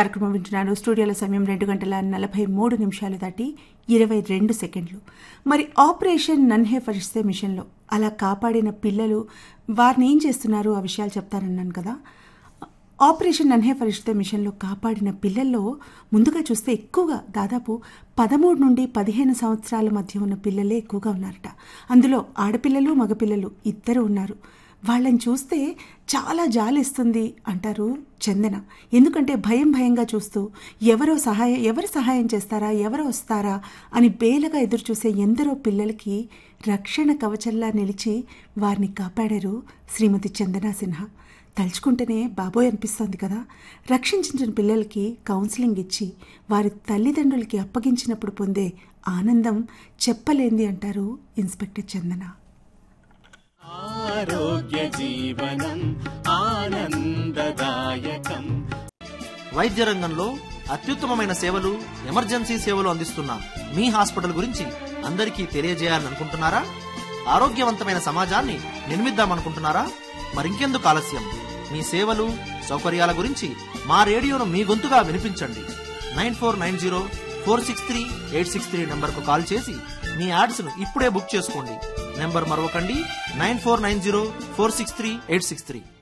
కార్యక్రమం వింటున్నారు స్టూడియోలో సమయం రెండు గంటల నలభై మూడు నిమిషాలు దాటి ఇరవై రెండు సెకండ్లు మరి ఆపరేషన్ నన్హే ఫరిస్తే మిషన్లో అలా కాపాడిన పిల్లలు వారిని ఏం చేస్తున్నారు ఆ విషయాలు చెప్తానన్నాను కదా ఆపరేషన్ నన్హే ఫరిష్తే మిషన్లో కాపాడిన పిల్లల్లో ముందుగా చూస్తే ఎక్కువగా దాదాపు పదమూడు నుండి పదిహేను సంవత్సరాల మధ్య ఉన్న పిల్లలే ఎక్కువగా ఉన్నారట అందులో ఆడపిల్లలు మగపిల్లలు ఇద్దరు ఉన్నారు వాళ్ళని చూస్తే చాలా జాలిస్తుంది అంటారు చందన ఎందుకంటే భయం భయంగా చూస్తూ ఎవరో సహాయం ఎవరు సహాయం చేస్తారా ఎవరు వస్తారా అని బేలగా ఎదురు చూసే ఎందరో పిల్లలకి రక్షణ కవచంలా నిలిచి వారిని కాపాడారు శ్రీమతి చందనా సిన్హా తలుచుకుంటేనే బాబోయ్ అనిపిస్తోంది కదా రక్షించిన పిల్లలకి కౌన్సిలింగ్ ఇచ్చి వారి తల్లిదండ్రులకి అప్పగించినప్పుడు పొందే ఆనందం చెప్పలేంది అంటారు ఇన్స్పెక్టర్ చందన ఆరోగ్య జీవనం ఆనందదాయకం వైద్య రంగంలో అత్యుత్తమమైన సేవలు ఎమర్జెన్సీ సేవలు అందిస్తున్న మీ హాస్పిటల్ గురించి అందరికీ తెలియజేయాలని అనుకుంటున్నారా ఆరోగ్యవంతమైన సమాజాన్ని నిర్మిద్దామనుకుంటున్నారా మరింకెందుకు ఆలస్యం మీ సేవలు సౌకర్యాల గురించి మా రేడియోను మీ గొంతుగా వినిపించండి nine four nine zero four six three eight six three నెంబర్కు కాల్ చేసి మీ యాడ్స్ను ఇప్పుడే బుక్ చేసుకోండి నెంబర్ మరొకండి nine four nine zero four six three eight six three